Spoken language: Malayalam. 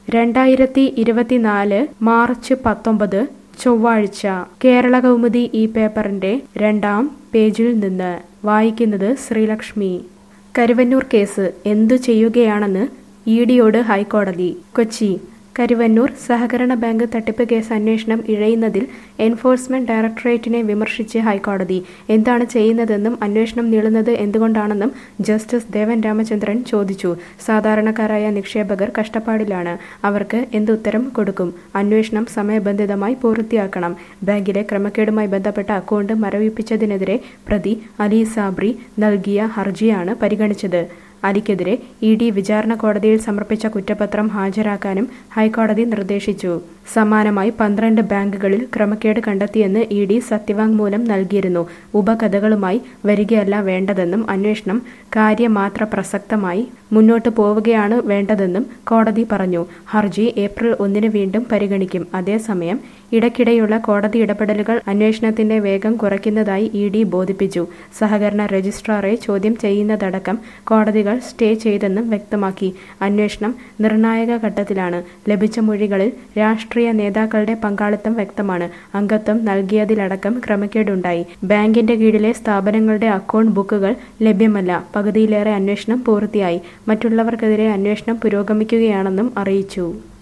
രണ്ടായിരത്തി ഇരുപത്തിനാല് മാർച്ച് പത്തൊമ്പത് ചൊവ്വാഴ്ച കേരള കൗമുദി ഈ പേപ്പറിന്റെ രണ്ടാം പേജിൽ നിന്ന് വായിക്കുന്നത് ശ്രീലക്ഷ്മി കരുവന്നൂർ കേസ് എന്തു ചെയ്യുകയാണെന്ന് ഇ ഡിയോട് ഹൈക്കോടതി കൊച്ചി കരുവന്നൂർ സഹകരണ ബാങ്ക് തട്ടിപ്പ് കേസ് അന്വേഷണം ഇഴയുന്നതിൽ എൻഫോഴ്സ്മെന്റ് ഡയറക്ടറേറ്റിനെ വിമർശിച്ച് ഹൈക്കോടതി എന്താണ് ചെയ്യുന്നതെന്നും അന്വേഷണം നീളുന്നത് എന്തുകൊണ്ടാണെന്നും ജസ്റ്റിസ് ദേവൻ രാമചന്ദ്രൻ ചോദിച്ചു സാധാരണക്കാരായ നിക്ഷേപകർ കഷ്ടപ്പാടിലാണ് അവർക്ക് എന്തുത്തരം കൊടുക്കും അന്വേഷണം സമയബന്ധിതമായി പൂർത്തിയാക്കണം ബാങ്കിലെ ക്രമക്കേടുമായി ബന്ധപ്പെട്ട അക്കൗണ്ട് മരവിപ്പിച്ചതിനെതിരെ പ്രതി അലി സാബ്രി നൽകിയ ഹർജിയാണ് പരിഗണിച്ചത് അലിക്കെതിരെ ഇ ഡി വിചാരണ കോടതിയിൽ സമർപ്പിച്ച കുറ്റപത്രം ഹാജരാക്കാനും ഹൈക്കോടതി നിർദ്ദേശിച്ചു സമാനമായി പന്ത്രണ്ട് ബാങ്കുകളിൽ ക്രമക്കേട് കണ്ടെത്തിയെന്ന് ഇ ഡി സത്യവാങ്മൂലം നൽകിയിരുന്നു ഉപകഥകളുമായി വരികയല്ല വേണ്ടതെന്നും അന്വേഷണം കാര്യമാത്ര പ്രസക്തമായി മുന്നോട്ട് പോവുകയാണ് വേണ്ടതെന്നും കോടതി പറഞ്ഞു ഹർജി ഏപ്രിൽ ഒന്നിന് വീണ്ടും പരിഗണിക്കും അതേസമയം ഇടയ്ക്കിടെയുള്ള കോടതി ഇടപെടലുകൾ അന്വേഷണത്തിന്റെ വേഗം കുറയ്ക്കുന്നതായി ഇ ഡി ബോധിപ്പിച്ചു സഹകരണ രജിസ്ട്രാറെ ചോദ്യം ചെയ്യുന്നതടക്കം കോടതികൾ സ്റ്റേ ചെയ്തെന്നും വ്യക്തമാക്കി അന്വേഷണം നിർണായക ഘട്ടത്തിലാണ് ലഭിച്ച മൊഴികളിൽ രാഷ്ട്രീയ നേതാക്കളുടെ പങ്കാളിത്തം വ്യക്തമാണ് അംഗത്വം നൽകിയതിലടക്കം ക്രമക്കേടുണ്ടായി ബാങ്കിന്റെ കീഴിലെ സ്ഥാപനങ്ങളുടെ അക്കൗണ്ട് ബുക്കുകൾ ലഭ്യമല്ല പകുതിയിലേറെ അന്വേഷണം പൂർത്തിയായി മറ്റുള്ളവർക്കെതിരെ അന്വേഷണം പുരോഗമിക്കുകയാണെന്നും അറിയിച്ചു